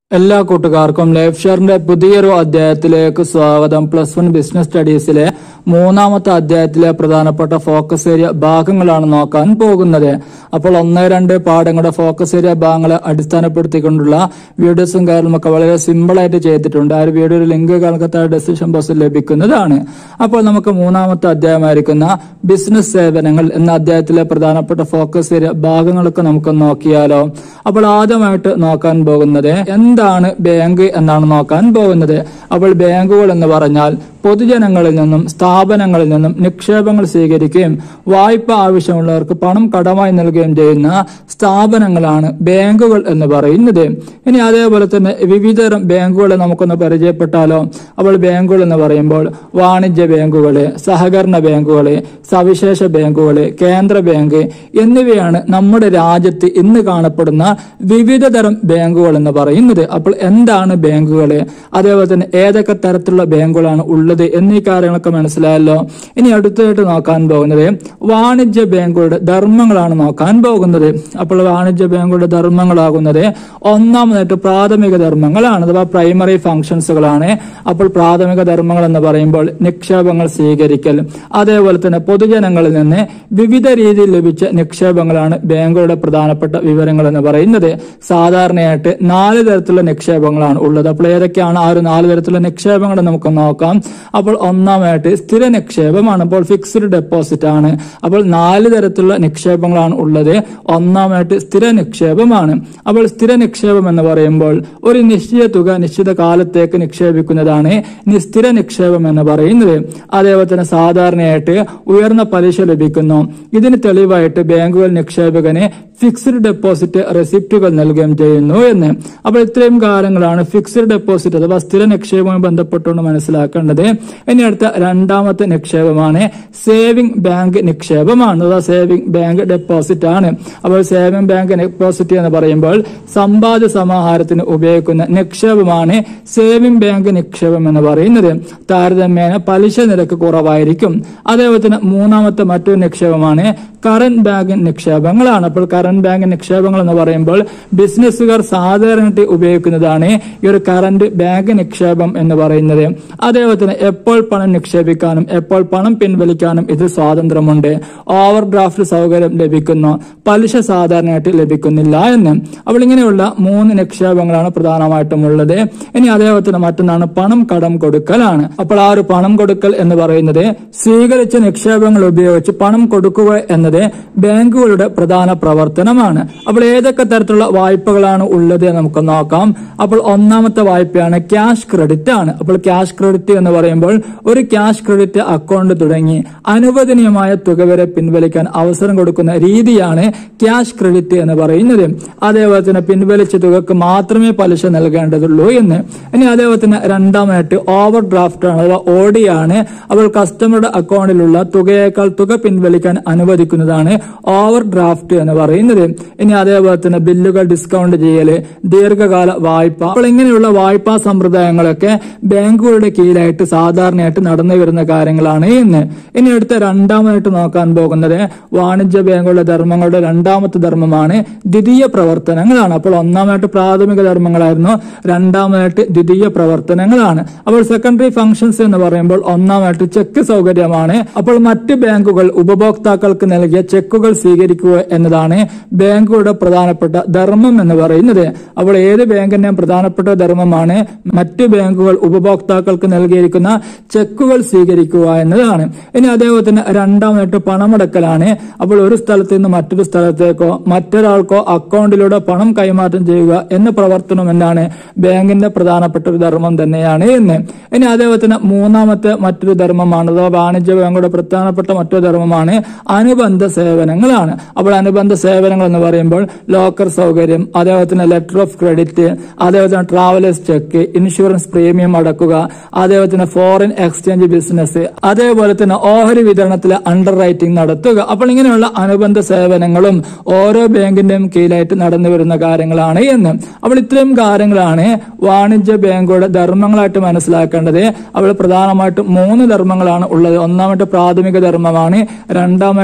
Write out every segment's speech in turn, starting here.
എല്ലാ കൂട്ടുകാർക്കും ലൈഫ് ഷെയറിന്റെ പുതിയൊരു അധ്യായത്തിലേക്ക് സ്വാഗതം പ്ലസ് വൺ ബിസിനസ് സ്റ്റഡീസിലെ മൂന്നാമത്തെ അധ്യായത്തിലെ പ്രധാനപ്പെട്ട ഫോക്കസ് ഏരിയ ഭാഗങ്ങളാണ് നോക്കാൻ പോകുന്നത് അപ്പോൾ ഒന്ന് രണ്ട് പാഠങ്ങളുടെ ഫോക്കസ് ഏരിയ ഭാഗങ്ങളെ അടിസ്ഥാനപ്പെടുത്തിക്കൊണ്ടുള്ള വീഡിയോസും കാര്യങ്ങളൊക്കെ വളരെ സിമ്പിൾ ആയിട്ട് ചെയ്തിട്ടുണ്ട് ആ ഒരു വീഡിയോ ലിങ്ക് കൽക്കത്ത ഡിസ്ക്രിപ്ഷൻ ബോക്സിൽ ലഭിക്കുന്നതാണ് അപ്പോൾ നമുക്ക് മൂന്നാമത്തെ അധ്യായമായിരിക്കുന്ന ബിസിനസ് സേവനങ്ങൾ എന്ന അധ്യായത്തിലെ പ്രധാനപ്പെട്ട ഫോക്കസ് ഏരിയ ഭാഗങ്ങളൊക്കെ നമുക്ക് നോക്കിയാലോ അപ്പോൾ ആദ്യമായിട്ട് നോക്കാൻ പോകുന്നത് എന്താണ് ബാങ്ക് എന്നാണ് നോക്കാൻ പോകുന്നത് അപ്പോൾ ബാങ്കുകൾ എന്ന് പറഞ്ഞാൽ പൊതുജനങ്ങളിൽ നിന്നും സ്ഥാപനങ്ങളിൽ നിന്നും നിക്ഷേപങ്ങൾ സ്വീകരിക്കുകയും വായ്പ ആവശ്യമുള്ളവർക്ക് പണം കടമായി നൽകുകയും ചെയ്യുന്ന സ്ഥാപനങ്ങളാണ് ബാങ്കുകൾ എന്ന് പറയുന്നത് ഇനി അതേപോലെ തന്നെ വിവിധതരം ബാങ്കുകളെ നമുക്കൊന്ന് പരിചയപ്പെട്ടാലോ അപ്പോൾ ബാങ്കുകൾ എന്ന് പറയുമ്പോൾ വാണിജ്യ ബാങ്കുകള് സഹകരണ ബാങ്കുകള് സവിശേഷ ബാങ്കുകള് കേന്ദ്ര ബാങ്ക് എന്നിവയാണ് നമ്മുടെ രാജ്യത്ത് ഇന്ന് കാണപ്പെടുന്ന വിവിധ തരം ബാങ്കുകൾ എന്ന് പറയുന്നത് അപ്പോൾ എന്താണ് ബാങ്കുകള് അതേപോലെ തന്നെ ഏതൊക്കെ തരത്തിലുള്ള ബാങ്കുകളാണ് ഉള്ളത് എന്നീ കാര്യങ്ങളൊക്കെ മനസ്സിലായല്ലോ ഇനി അടുത്തതായിട്ട് നോക്കാൻ പോകുന്നത് വാണിജ്യ ബാങ്കുകളുടെ ധർമ്മങ്ങളാണ് നോക്കാൻ പോകുന്നത് അപ്പോൾ വാണിജ്യ ബാങ്കുകളുടെ ധർമ്മങ്ങളാകുന്നത് ഒന്നാമതായിട്ട് പ്രാഥമിക ധർമ്മങ്ങളാണ് അഥവാ പ്രൈമറി ഫംഗ്ഷൻസുകളാണ് അപ്പോൾ പ്രാഥമിക ധർമ്മങ്ങൾ എന്ന് പറയുമ്പോൾ നിക്ഷേപങ്ങൾ സ്വീകരിക്കൽ അതേപോലെ തന്നെ പൊതുജനങ്ങളിൽ നിന്ന് വിവിധ രീതിയിൽ ലഭിച്ച നിക്ഷേപങ്ങളാണ് ബാങ്കുകളുടെ പ്രധാനപ്പെട്ട വിവരങ്ങൾ എന്ന് പറയുന്നത് സാധാരണയായിട്ട് നാല് തരത്തിലുള്ള നിക്ഷേപങ്ങളാണ് ഉള്ളത് അപ്പോൾ ഏതൊക്കെയാണ് ആ ഒരു നാല് തരത്തിലുള്ള നിക്ഷേപങ്ങൾ നമുക്ക് നോക്കാം അപ്പോൾ ഒന്നാമായിട്ട് സ്ഥിര നിക്ഷേപമാണ് അപ്പോൾ ഫിക്സ്ഡ് ഡെപ്പോസിറ്റ് ആണ് അപ്പോൾ നാല് തരത്തിലുള്ള നിക്ഷേപങ്ങളാണ് ഉള്ളത് ഒന്നാമായിട്ട് സ്ഥിര നിക്ഷേപമാണ് അപ്പോൾ സ്ഥിര നിക്ഷേപം എന്ന് പറയുമ്പോൾ ഒരു നിശ്ചിത തുക നിശ്ചിത കാലത്തേക്ക് നിക്ഷേപിക്കുന്നതാണ് നിസ്ഥിര നിക്ഷേപം എന്ന് പറയുന്നത് അതേപോലെ തന്നെ സാധാരണയായിട്ട് ഉയർന്ന പലിശ ലഭിക്കുന്നു ഇതിന് തെളിവായിട്ട് ബാങ്കുകൾ നിക്ഷേപകന് ഫിക്സ്ഡ് ഡെപ്പോസിറ്റ് റെസിപ്റ്റുകൾ നൽകുകയും ചെയ്യുന്നു എന്ന് അപ്പോൾ ഇത്രയും കാര്യങ്ങളാണ് ഫിക്സ്ഡ് ഡെപ്പോസിറ്റ് അഥവാ സ്ഥിര നിക്ഷേപവുമായി ബന്ധപ്പെട്ടുകൊണ്ട് മനസ്സിലാക്കേണ്ടത് ഇനി അടുത്ത രണ്ടാമത്തെ നിക്ഷേപമാണ് സേവിംഗ് ബാങ്ക് നിക്ഷേപമാണ് അഥവാ സേവിംഗ് ബാങ്ക് ഡെപ്പോസിറ്റ് ആണ് അപ്പോൾ സേവിംഗ് ബാങ്ക് ഡെപ്പോസിറ്റ് എന്ന് പറയുമ്പോൾ സമ്പാദ്യ സമാഹാരത്തിന് ഉപയോഗിക്കുന്ന നിക്ഷേപമാണ് സേവിംഗ് ബാങ്ക് നിക്ഷേപം എന്ന് പറയുന്നത് താരതമ്യേന പലിശ നിരക്ക് കുറവായിരിക്കും അതേപോലെ തന്നെ മൂന്നാമത്തെ മറ്റൊരു നിക്ഷേപമാണ് കറന്റ് ബാങ്ക് നിക്ഷേപങ്ങളാണ് അപ്പോൾ കറന്റ് ബാങ്ക് നിക്ഷേപങ്ങൾ എന്ന് പറയുമ്പോൾ ബിസിനസ്സുകാർ സാധാരണയായിട്ട് ഉപയോഗിക്കുന്നതാണ് ഈ ഒരു കറന്റ് ബാങ്ക് നിക്ഷേപം എന്ന് പറയുന്നത് അതേപോലെ തന്നെ എപ്പോൾ പണം നിക്ഷേപിക്കാനും എപ്പോൾ പണം പിൻവലിക്കാനും ഇത് സ്വാതന്ത്ര്യമുണ്ട് ഓവർ ഡ്രാഫ്റ്റ് സൗകര്യം ലഭിക്കുന്നു പലിശ സാധാരണയായിട്ട് ലഭിക്കുന്നില്ല എന്ന് അപ്പോൾ ഇങ്ങനെയുള്ള മൂന്ന് നിക്ഷേപങ്ങളാണ് പ്രധാനമായിട്ടും ഉള്ളത് ഇനി അതേപോലെ തന്നെ മറ്റൊന്നാണ് പണം കടം കൊടുക്കലാണ് അപ്പോൾ ആ ഒരു പണം കൊടുക്കൽ എന്ന് പറയുന്നത് സ്വീകരിച്ച നിക്ഷേപങ്ങൾ ഉപയോഗിച്ച് പണം കൊടുക്കുക എന്നത് ബാങ്കുകളുടെ പ്രധാന പ്രവർത്തനമാണ് അപ്പോൾ ഏതൊക്കെ തരത്തിലുള്ള വായ്പകളാണ് ഉള്ളത് എന്ന് നമുക്ക് നോക്കാം അപ്പോൾ ഒന്നാമത്തെ വായ്പയാണ് ക്യാഷ് ക്രെഡിറ്റ് ആണ് അപ്പോൾ ക്യാഷ് ക്രെഡിറ്റ് എന്ന് പറയുമ്പോൾ ഒരു ക്യാഷ് ക്രെഡിറ്റ് അക്കൗണ്ട് തുടങ്ങി അനുവദനീയമായ തുക വരെ പിൻവലിക്കാൻ അവസരം കൊടുക്കുന്ന രീതിയാണ് ക്യാഷ് ക്രെഡിറ്റ് എന്ന് പറയുന്നത് അതേപോലെ തന്നെ പിൻവലിച്ച തുകക്ക് മാത്രമേ പലിശ നൽകേണ്ടതുള്ളൂ എന്ന് ഇനി അതേപോലെ തന്നെ രണ്ടാമായിട്ട് ഓവർ ഡ്രാഫ്റ്റ് ആണ് അഥവാ ഓഡി ആണ് അപ്പോൾ കസ്റ്റമറുടെ അക്കൗണ്ടിലുള്ള തുകയേക്കാൾ തുക പിൻവലിക്കാൻ അനുവദിക്കുന്നതാണ് ഓവർ ഡ്രാഫ്റ്റ് എന്ന് പറയുന്നത് ഇനി അതേപോലെ തന്നെ ബില്ലുകൾ ഡിസ്കൗണ്ട് ചെയ്യല് ദീർഘകാല വായ്പ അപ്പോൾ ഇങ്ങനെയുള്ള വായ്പാ സമ്പ്രദായങ്ങളൊക്കെ ബാങ്കുകളുടെ കീഴിലായിട്ട് സാധാരണയായിട്ട് നടന്നു വരുന്ന കാര്യങ്ങളാണ് ഇന്ന് ഇനി അടുത്ത രണ്ടാമതായിട്ട് നോക്കാൻ പോകുന്നത് വാണിജ്യ ബാങ്കുകളുടെ ധർമ്മങ്ങളുടെ രണ്ടാമത്തെ ധർമ്മമാണ് ദ്വിതീയ പ്രവർത്തനങ്ങളാണ് അപ്പോൾ ഒന്നാമായിട്ട് പ്രാഥമിക ധർമ്മങ്ങളായിരുന്നു രണ്ടാമതായിട്ട് ദ്വിതീയ പ്രവർത്തനങ്ങളാണ് അപ്പോൾ സെക്കൻഡറി ഫംഗ്ഷൻസ് എന്ന് പറയുമ്പോൾ ഒന്നാമായിട്ട് ചെക്ക് സൗകര്യമാണ് അപ്പോൾ മറ്റ് ബാങ്കുകൾ ഉപഭോക്താക്കൾക്ക് നൽകിയ ചെക്കുകൾ സ്വീകരിക്കുക എന്നതാണ് ബാങ്കുകളുടെ പ്രധാനപ്പെട്ട ധർമ്മം എന്ന് പറയുന്നത് അപ്പോൾ ഏത് ബാങ്കിന്റെയും പ്രധാനപ്പെട്ട ധർമ്മമാണ് മറ്റ് ബാങ്കുകൾ ഉപഭോക്താക്കൾക്ക് നൽകിയിരിക്കുന്ന ചെക്കുകൾ സ്വീകരിക്കുക എന്നതാണ് ഇനി അതേപോലെ തന്നെ രണ്ടാമതായിട്ട് പണമടക്കലാണ് അപ്പോൾ ഒരു സ്ഥലത്ത് നിന്ന് മറ്റൊരു സ്ഥലത്തേക്കോ മറ്റൊരാൾക്കോ അക്കൗണ്ടിലൂടെ പണം കൈമാറ്റം ചെയ്യുക എന്ന പ്രവർത്തനം എന്താണ് ബാങ്കിന്റെ പ്രധാനപ്പെട്ട ഒരു ധർമ്മം തന്നെയാണ് എന്ന് ഇനി അതേപോലെ തന്നെ മൂന്നാമത്തെ മറ്റൊരു ധർമ്മമാണ് അഥവാ വാണിജ്യ ബാങ്കുകളുടെ പ്രധാനപ്പെട്ട മറ്റൊരു ധർമ്മമാണ് അനുബന്ധ സേവനങ്ങളാണ് അപ്പോൾ അനുബന്ധ സേവനങ്ങൾ എന്ന് പറയുമ്പോൾ ലോക്കർ സൗകര്യം അതേപോലെ തന്നെ ലെറ്റർ ഓഫ് ക്രെഡിറ്റ് അതേപോലെ തന്നെ ട്രാവലേഴ്സ് ചെക്ക് ഇൻഷുറൻസ് പ്രീമിയം അടക്കുക അതേപോലെ തന്നെ ഫോറിൻ എക്സ്ചേഞ്ച് ബിസിനസ് അതേപോലെ തന്നെ ഓഹരി വിതരണത്തിലെ അണ്ടർ റൈറ്റിംഗ് നടത്തുക അപ്പോൾ ഇങ്ങനെയുള്ള അനുബന്ധ സേവനങ്ങളും ഓരോ ബാങ്കിന്റെയും കീഴിലായിട്ട് നടന്നു വരുന്ന കാര്യങ്ങളാണ് എന്ന് അപ്പോൾ ഇത്രയും കാര്യങ്ങളാണ് വാണിജ്യ ബാങ്കുകളുടെ ധർമ്മങ്ങളായിട്ട് മനസ്സിലാക്കേണ്ടത് അപ്പോൾ പ്രധാനമായിട്ടും മൂന്ന് ധർമ്മങ്ങളാണ് ഉള്ളത് ഒന്നാമത്തെ പ്രാഥമിക ധർമ്മമാണ് രണ്ടാമത്തെ ദ്വിതീയ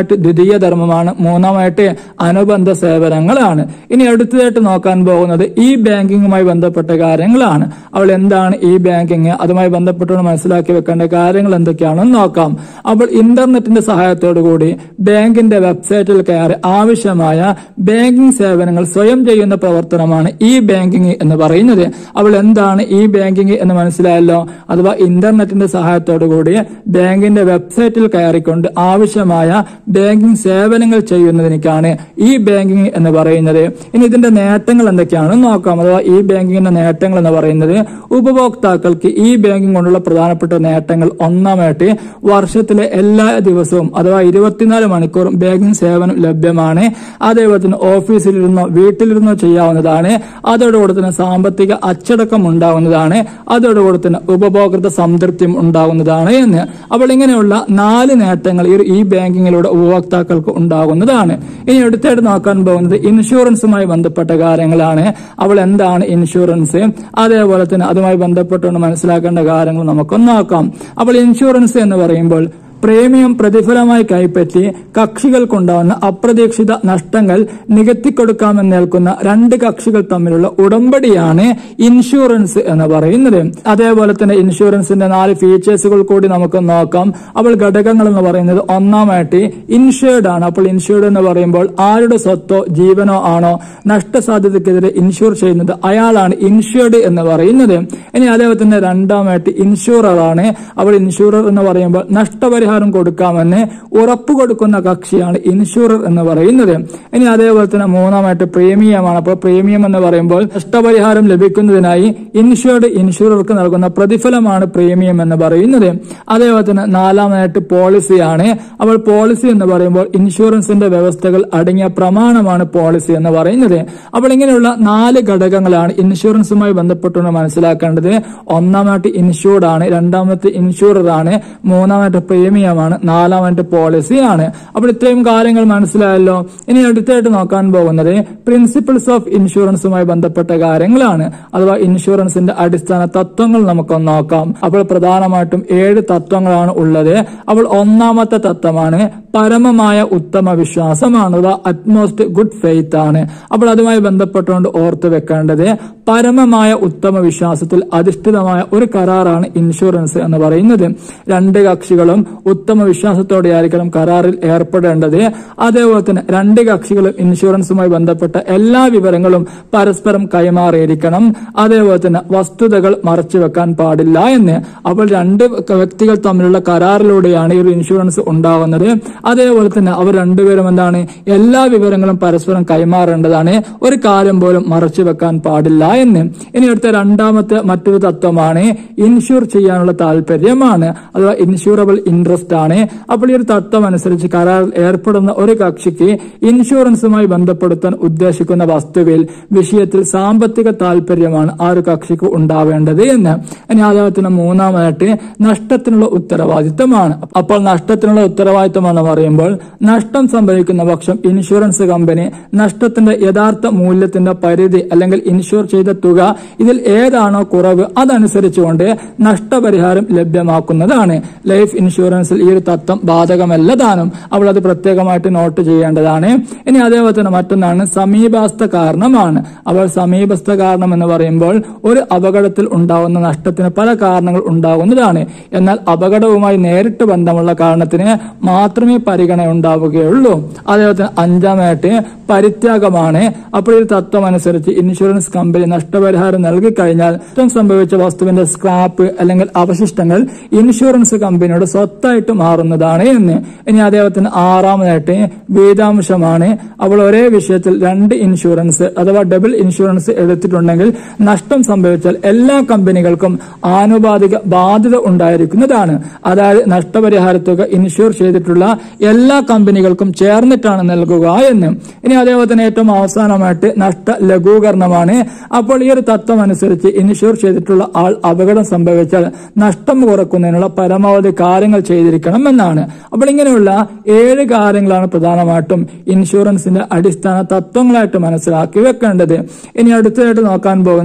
ദ്വിതീയ ധർമ്മമാണ് മൂന്നാമായിട്ട് അനുബന്ധ സേവനങ്ങളാണ് ഇനി അടുത്തതായിട്ട് നോക്കാൻ പോകുന്നത് ഈ ബാങ്കിങ്ങുമായി ബന്ധപ്പെട്ട കാര്യങ്ങളാണ് അവൾ എന്താണ് ഈ ബാങ്കിങ് അതുമായി ബന്ധപ്പെട്ടുകൊണ്ട് മനസ്സിലാക്കി വെക്കേണ്ട കാര്യങ്ങൾ എന്തൊക്കെയാണെന്ന് നോക്കാം അപ്പോൾ ഇന്റർനെറ്റിന്റെ സഹായത്തോടു കൂടി ബാങ്കിന്റെ വെബ്സൈറ്റിൽ കയറി ആവശ്യമായ ബാങ്കിംഗ് സേവനങ്ങൾ സ്വയം ചെയ്യുന്ന പ്രവർത്തനമാണ് ഈ ബാങ്കിങ് എന്ന് പറയുന്നത് അപ്പോൾ എന്താണ് ഈ ബാങ്കിങ് എന്ന് മനസ്സിലായല്ലോ അഥവാ ഇന്റർനെറ്റിന്റെ സഹായത്തോടു കൂടി ബാങ്കിന്റെ വെബ്സൈറ്റിൽ കയറിക്കൊണ്ട് ആവശ്യമായ ബാങ്കിംഗ് സേവനങ്ങൾ ചെയ്യുന്നതിനേക്കാണ് ഈ ബാങ്കിങ് എന്ന് പറയുന്നത് ഇനി ഇതിന്റെ നേട്ടങ്ങൾ എന്തൊക്കെയാണെന്ന് നോക്കാം അഥവാ ഈ ബാങ്കിങ്ങിന്റെ നേട്ടങ്ങൾ എന്ന് പറയുന്നത് ഉപഭോക്താക്കൾക്ക് ഈ ബാങ്കിങ് കൊണ്ടുള്ള പ്രധാനപ്പെട്ട നേട്ടങ്ങൾ ഒന്നാമായിട്ട് വർഷത്തിലെ എല്ലാ ദിവസവും അഥവാ ഇരുപത്തിനാല് മണിക്കൂറും ബാങ്കിങ് സേവനം ലഭ്യമാണ് അതേപോലെ തന്നെ ഓഫീസിലിരുന്നോ വീട്ടിലിരുന്നോ ചെയ്യാവുന്നതാണ് അതോടുകൂടി തന്നെ സാമ്പത്തിക അച്ചടക്കം ഉണ്ടാവുന്നതാണ് അതോടുകൂടി തന്നെ ഉപഭോക്തൃ സംതൃപ്തിയും ഉണ്ടാകുന്നതാണ് എന്ന് അപ്പോൾ ഇങ്ങനെയുള്ള നാല് നേട്ടങ്ങൾ ഈ ഈ ബാങ്കിങ്ങിലൂടെ ഉപഭോക്താക്കൾക്ക് ഉണ്ടാകുന്നതാണ് ഇനി അടുത്തായിട്ട് നോക്കാൻ പോകുന്നത് ഇൻഷുറൻസുമായി ബന്ധപ്പെട്ട കാര്യങ്ങളാണ് അവൾ എന്താണ് ഇൻഷുറൻസ് അതേപോലെ തന്നെ അതുമായി ബന്ധപ്പെട്ടുകൊണ്ട് മനസ്സിലാക്കേണ്ട കാര്യങ്ങൾ നമുക്കൊന്ന് നോക്കാം അപ്പോൾ ഇൻഷുറൻസ് എന്ന് പറയുമ്പോൾ പ്രീമിയം പ്രതിഫലമായി കൈപ്പറ്റി കക്ഷികൾക്കുണ്ടാവുന്ന അപ്രതീക്ഷിത നഷ്ടങ്ങൾ നികത്തിക്കൊടുക്കാമെന്നേൽക്കുന്ന രണ്ട് കക്ഷികൾ തമ്മിലുള്ള ഉടമ്പടിയാണ് ഇൻഷുറൻസ് എന്ന് പറയുന്നത് അതേപോലെ തന്നെ ഇൻഷുറൻസിന്റെ നാല് ഫീച്ചേഴ്സുകൾ കൂടി നമുക്ക് നോക്കാം അപ്പോൾ ഘടകങ്ങൾ എന്ന് പറയുന്നത് ഒന്നാമായിട്ട് ഇൻഷുർഡ് ആണ് അപ്പോൾ ഇൻഷുർഡ് എന്ന് പറയുമ്പോൾ ആരുടെ സ്വത്തോ ജീവനോ ആണോ നഷ്ടസാധ്യതക്കെതിരെ ഇൻഷുർ ചെയ്യുന്നത് അയാളാണ് ഇൻഷുർഡ് എന്ന് പറയുന്നത് ഇനി അതേപോലെ തന്നെ രണ്ടാമായിട്ട് ഇൻഷുറർ ആണ് അപ്പോൾ ഇൻഷുറർ എന്ന് പറയുമ്പോൾ നഷ്ടപരിഹാരം കൊടുക്കാമെന്ന് ഉറപ്പ് കൊടുക്കുന്ന കക്ഷിയാണ് ഇൻഷുറർ എന്ന് പറയുന്നത് ഇനി അതേപോലെ തന്നെ മൂന്നാമായിട്ട് പ്രീമിയമാണ് അപ്പോൾ പ്രീമിയം എന്ന് പറയുമ്പോൾ നഷ്ടപരിഹാരം ലഭിക്കുന്നതിനായി ഇൻഷുർഡ് ഇൻഷുറർക്ക് നൽകുന്ന പ്രതിഫലമാണ് പ്രീമിയം എന്ന് പറയുന്നത് അതേപോലെ തന്നെ നാലാമായിട്ട് പോളിസിയാണ് അപ്പോൾ പോളിസി എന്ന് പറയുമ്പോൾ ഇൻഷുറൻസിന്റെ വ്യവസ്ഥകൾ അടങ്ങിയ പ്രമാണമാണ് പോളിസി എന്ന് പറയുന്നത് അപ്പോൾ ഇങ്ങനെയുള്ള നാല് ഘടകങ്ങളാണ് ഇൻഷുറൻസുമായി ബന്ധപ്പെട്ടുകൊണ്ട് മനസ്സിലാക്കേണ്ടത് ഒന്നാമായിട്ട് ഇൻഷൂർഡ് ആണ് രണ്ടാമത്തെ ഇൻഷുറർ ആണ് മൂന്നാമായിട്ട് പ്രീമിയമാണ് നാലാമായിട്ട് പോളിസി ആണ് അപ്പോൾ ഇത്രയും കാര്യങ്ങൾ മനസ്സിലായല്ലോ ഇനി അടുത്തായിട്ട് നോക്കാൻ പോകുന്നത് പ്രിൻസിപ്പിൾസ് ഓഫ് ഇൻഷുറൻസുമായി ബന്ധപ്പെട്ട കാര്യങ്ങളാണ് അഥവാ ഇൻഷുറൻസിന്റെ അടിസ്ഥാന തത്വങ്ങൾ നമുക്കൊന്ന് നോക്കാം അപ്പോൾ പ്രധാനമായിട്ടും ഏഴ് തത്വങ്ങളാണ് ഉള്ളത് അപ്പോൾ ഒന്നാമത്തെ തത്വമാണ് പരമമായ ഉത്തമ വിശ്വാസമാണ് അഥവാ അറ്റ്മോസ്റ്റ് ഗുഡ് ഫെയ്ത്ത് ആണ് അപ്പോൾ അതുമായി ബന്ധപ്പെട്ടുകൊണ്ട് ഓർത്തു വെക്കേണ്ടത് പരമമായ ഉത്തമ വിശ്വാസത്തിൽ അധിഷ്ഠിതമായ ഒരു കരാറാണ് ഇൻഷുറൻസ് എന്ന് പറയുന്നത് രണ്ട് കക്ഷികളും ഉത്തമ വിശ്വാസത്തോടെയായിരിക്കണം കരാറിൽ ഏർപ്പെടേണ്ടത് അതേപോലെ തന്നെ രണ്ട് കക്ഷികളും ഇൻഷുറൻസുമായി ബന്ധപ്പെട്ട എല്ലാ വിവരങ്ങളും പരസ്പരം കൈമാറിയിരിക്കണം അതേപോലെ തന്നെ വസ്തുതകൾ മറച്ചു വെക്കാൻ പാടില്ല എന്ന് അപ്പോൾ രണ്ട് വ്യക്തികൾ തമ്മിലുള്ള കരാറിലൂടെയാണ് ഈ ഒരു ഇൻഷുറൻസ് ഉണ്ടാകുന്നത് അതേപോലെ തന്നെ അവർ രണ്ടുപേരും എന്താണ് എല്ലാ വിവരങ്ങളും പരസ്പരം കൈമാറേണ്ടതാണ് ഒരു കാര്യം പോലും മറച്ചു വെക്കാൻ പാടില്ല എന്ന് ഇനി അടുത്ത രണ്ടാമത്തെ മറ്റൊരു തത്വമാണ് ഇൻഷുർ ചെയ്യാനുള്ള താല്പര്യമാണ് അഥവാ ഇൻഷൂറബിൾ ഇൻട്രസ്റ്റ് ആണ് അപ്പോൾ ഈ ഒരു തത്വം അനുസരിച്ച് കരാറിൽ ഏർപ്പെടുന്ന ഒരു കക്ഷിക്ക് ഇൻഷുറൻസുമായി ബന്ധപ്പെടുത്താൻ ഉദ്ദേശിക്കുന്ന വസ്തുവിൽ വിഷയത്തിൽ സാമ്പത്തിക താല്പര്യമാണ് ആ ഒരു കക്ഷിക്ക് ഉണ്ടാവേണ്ടത് എന്ന് ഇനി അദ്ദേഹത്തിന് മൂന്നാമായിട്ട് നഷ്ടത്തിനുള്ള ഉത്തരവാദിത്തമാണ് അപ്പോൾ നഷ്ടത്തിനുള്ള ഉത്തരവാദിത്തം എന്ന് പറയുമ്പോൾ നഷ്ടം സംഭവിക്കുന്ന പക്ഷം ഇൻഷുറൻസ് കമ്പനി നഷ്ടത്തിന്റെ യഥാർത്ഥ മൂല്യത്തിന്റെ പരിധി അല്ലെങ്കിൽ ഇൻഷുർ ചെയ്ത തുക ഇതിൽ ഏതാണോ കുറവ് അതനുസരിച്ചുകൊണ്ട് നഷ്ടപരിഹാരം ലഭ്യമാക്കുന്നതാണ് ലൈഫ് ഇൻഷുറൻസിൽ ഈ ഒരു തത്വം ബാധകമല്ല താനും അവൾ അത് പ്രത്യേകമായിട്ട് നോട്ട് ചെയ്യേണ്ടതാണ് ഇനി അതേപോലെ തന്നെ മറ്റൊന്നാണ് സമീപസ്ഥ കാരണമാണ് അവൾ സമീപസ്ഥ കാരണം എന്ന് പറയുമ്പോൾ ഒരു അപകടത്തിൽ ഉണ്ടാകുന്ന നഷ്ടത്തിന് പല കാരണങ്ങൾ ഉണ്ടാകുന്നതാണ് എന്നാൽ അപകടവുമായി നേരിട്ട് ബന്ധമുള്ള കാരണത്തിന് മാത്രമേ പരിഗണന ഉണ്ടാവുകയുള്ളൂ അതേപോലെ തന്നെ അഞ്ചാമായിട്ട് പരിത്യാഗമാണ് അപ്പോൾ ഈ തത്വം അനുസരിച്ച് ഇൻഷുറൻസ് കമ്പനി നഷ്ടപരിഹാരം നൽകി കഴിഞ്ഞാൽ നഷ്ടം സംഭവിച്ച വസ്തുവിന്റെ സ്ക്രാപ്പ് അല്ലെങ്കിൽ അവശിഷ്ടങ്ങൾ ഇൻഷുറൻസ് കമ്പനിയുടെ സ്വത്തായിട്ട് മാറുന്നതാണ് എന്ന് ഇനി അദ്ദേഹത്തിന് ആറാമതായിട്ട് വേദാംശമാണ് അവൾ ഒരേ വിഷയത്തിൽ രണ്ട് ഇൻഷുറൻസ് അഥവാ ഡബിൾ ഇൻഷുറൻസ് എടുത്തിട്ടുണ്ടെങ്കിൽ നഷ്ടം സംഭവിച്ചാൽ എല്ലാ കമ്പനികൾക്കും ആനുപാതിക ബാധ്യത ഉണ്ടായിരിക്കുന്നതാണ് അതായത് നഷ്ടപരിഹാര തുക ഇൻഷുർ ചെയ്തിട്ടുള്ള എല്ലാ കമ്പനികൾക്കും ചേർന്നിട്ടാണ് നൽകുക എന്ന് ഇനി അതേപോലെ തന്നെ ഏറ്റവും അവസാനമായിട്ട് നഷ്ട ലഘൂകരണമാണ് അപ്പോൾ ഈ ഒരു തത്വം അനുസരിച്ച് ഇൻഷുർ ചെയ്തിട്ടുള്ള ആൾ അപകടം സംഭവിച്ചാൽ നഷ്ടം കുറക്കുന്നതിനുള്ള പരമാവധി കാര്യങ്ങൾ ചെയ്തിരിക്കണം എന്നാണ് അപ്പോൾ ഇങ്ങനെയുള്ള ഏഴ് കാര്യങ്ങളാണ് പ്രധാനമായിട്ടും ഇൻഷുറൻസിന്റെ അടിസ്ഥാന തത്വങ്ങളായിട്ട് മനസ്സിലാക്കി വെക്കേണ്ടത് ഇനി അടുത്തതായിട്ട് നോക്കാൻ പോകുന്നത്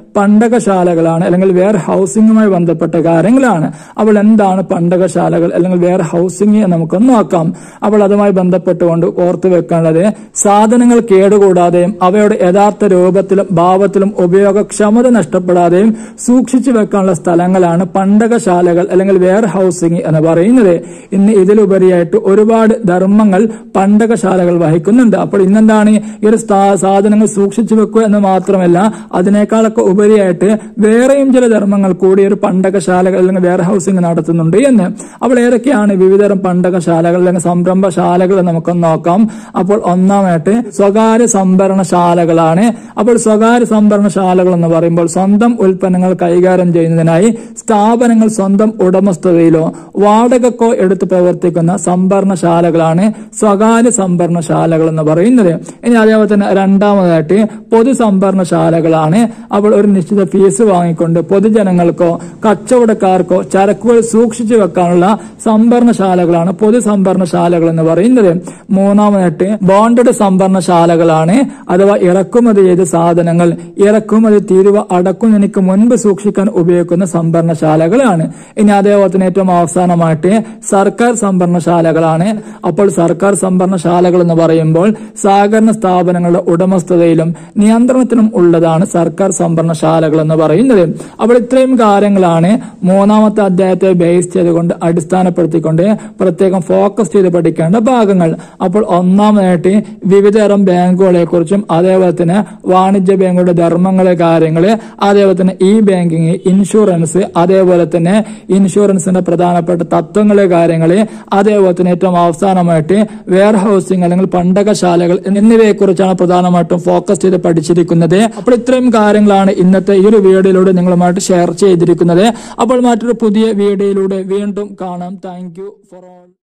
പണ്ടകശാലകളാണ് അല്ലെങ്കിൽ വെയർ ഹൗസിംഗുമായി ബന്ധപ്പെട്ട കാര്യങ്ങളാണ് അപ്പോൾ എന്താണ് പണ്ടകശാലകൾ അല്ലെങ്കിൽ വെയർ ഹൗസിംഗ് എന്ന് നമുക്കൊന്ന് നോക്കാം അപ്പോൾ അതുമായി ബന്ധപ്പെട്ടുകൊണ്ട് ഓർത്തു വെക്കേണ്ടത് സാധനങ്ങൾ കേടുകൂടാതെയും അവയുടെ യഥാർത്ഥ രൂപത്തിലും ഭാവത്തിലും ഉപയോഗക്ഷമത നഷ്ടപ്പെടാതെയും സൂക്ഷിച്ചു വെക്കാനുള്ള സ്ഥലങ്ങളാണ് പണ്ടകശാലകൾ അല്ലെങ്കിൽ വെയർ ഹൗസിംഗ് എന്ന് പറയുന്നത് ഇന്ന് ഇതിലുപരിയായിട്ട് ഒരുപാട് ധർമ്മങ്ങൾ പണ്ടകശാലകൾ വഹിക്കുന്നുണ്ട് അപ്പോൾ ഇന്നെന്താണ് ഈ ഒരു സ്ഥാ- സാധനങ്ങൾ സൂക്ഷിച്ചു വെക്കുക എന്ന് മാത്രമല്ല അതിനേക്കാളൊക്കെ ഉപരിയായിട്ട് വേറെയും ചില ധർമ്മങ്ങൾ കൂടി ഒരു പണ്ടകശാലകൾ അല്ലെങ്കിൽ വെയർ ഹൗസിംഗ് നടത്തുന്നുണ്ട് എന്ന് അപ്പോൾ ഏതൊക്കെയാണ് വിവിധതരം പണ്ടകശാലകൾ അല്ലെങ്കിൽ സംരംഭശാലകൾ എന്ന് നമുക്കൊന്ന് നോക്കാം അപ്പോൾ ഒന്നാമായിട്ട് സ്വകാര്യ സംഭരണശാലകളാണ് അപ്പോൾ സ്വകാര്യ സംഭരണശാലകൾ എന്ന് പറയുമ്പോൾ സ്വന്തം ഉൽപ്പന്നങ്ങൾ കൈകാര്യം ചെയ്യുന്നതിനായി സ്ഥാപനങ്ങൾ സ്വന്തം ഉടമസ്ഥതയിലോ വാടകക്കോ എടുത്ത് പ്രവർത്തിക്കുന്ന സംഭരണശാലകളാണ് സ്വകാര്യ സംഭരണശാലകൾ എന്ന് പറയുന്നത് ഇനി അതേപോലെ തന്നെ രണ്ടാമതായിട്ട് പൊതു സംഭരണശാലകളാണ് അപ്പോൾ ഒരു നിശ്ചിത ഫീസ് വാങ്ങിക്കൊണ്ട് പൊതുജനങ്ങൾക്കോ കച്ചവടക്കാർക്കോ ചരക്കുകൾ സൂക്ഷിച്ചു വെക്കാനുള്ള സംഭരണശാലകളാണ് പൊതു സംഭരണശാലകൾ എന്ന് പറയുന്നത് മൂന്നാമതായിട്ട് ബോണ്ടഡ് സംഭരണശാലകളാണ് അഥവാ ഇറക്കുമതി ചെയ്ത സാധനങ്ങൾ ഇറക്കുമതി തീരുവ അടക്കുന്നതിന് മുൻപ് സൂക്ഷിക്കാൻ ഉപയോഗിക്കുന്ന സംഭരണശാലകളാണ് ഇനി അതേപോലെ തന്നെ ഏറ്റവും അവസാനമായിട്ട് സർക്കാർ സംഭരണശാലകളാണ് അപ്പോൾ സർക്കാർ സംഭരണശാലകൾ എന്ന് പറയുമ്പോൾ സഹകരണ സ്ഥാപനങ്ങളുടെ ഉടമസ്ഥതയിലും നിയന്ത്രണത്തിലും ഉള്ളതാണ് സർക്കാർ സംഭരണശാലകൾ എന്ന് പറയുന്നത് അപ്പോൾ ഇത്രയും കാര്യങ്ങളാണ് മൂന്നാമത്തെ അധ്യായത്തെ ബേസ് ചെയ്തുകൊണ്ട് അടിസ്ഥാനപ്പെടുത്തിക്കൊണ്ട് പ്രത്യേകം ഫോക്കസ് ചെയ്ത് പഠിക്കേണ്ട ഭാഗങ്ങൾ അപ്പോൾ ഒന്നാമതായിട്ട് വിവിധതരം ബാങ്കുകളെ കുറിച്ചും അതേപോലെ തന്നെ വാണിജ്യ ബാങ്കുകളുടെ ധർമ്മങ്ങളെ കാര്യങ്ങള് അതേപോലെ തന്നെ ഇ ബാങ്കിങ് ഇൻഷുറൻസ് അതേപോലെ തന്നെ ഇൻഷുറൻസിന്റെ പ്രധാനപ്പെട്ട തത്വങ്ങളെ കാര്യങ്ങള് അതേപോലെ തന്നെ ഏറ്റവും അവസാനമായിട്ട് വെയർ ഹൗസിംഗ് അല്ലെങ്കിൽ പണ്ടകശാലകൾ എന്നിവയെ കുറിച്ചാണ് പ്രധാനമായിട്ടും ഫോക്കസ് ചെയ്ത് പഠിച്ചിരിക്കുന്നത് അപ്പോൾ ഇത്രയും കാര്യങ്ങളാണ് ഇന്നത്തെ ഈ ഒരു വീഡിയോയിലൂടെ നിങ്ങളുമായിട്ട് ഷെയർ ചെയ്തിരിക്കുന്നത് അപ്പോൾ മറ്റൊരു പുതിയ വീഡിയോയിലൂടെ വീണ്ടും കാണാം താങ്ക് യു ഫോർ ഓൾ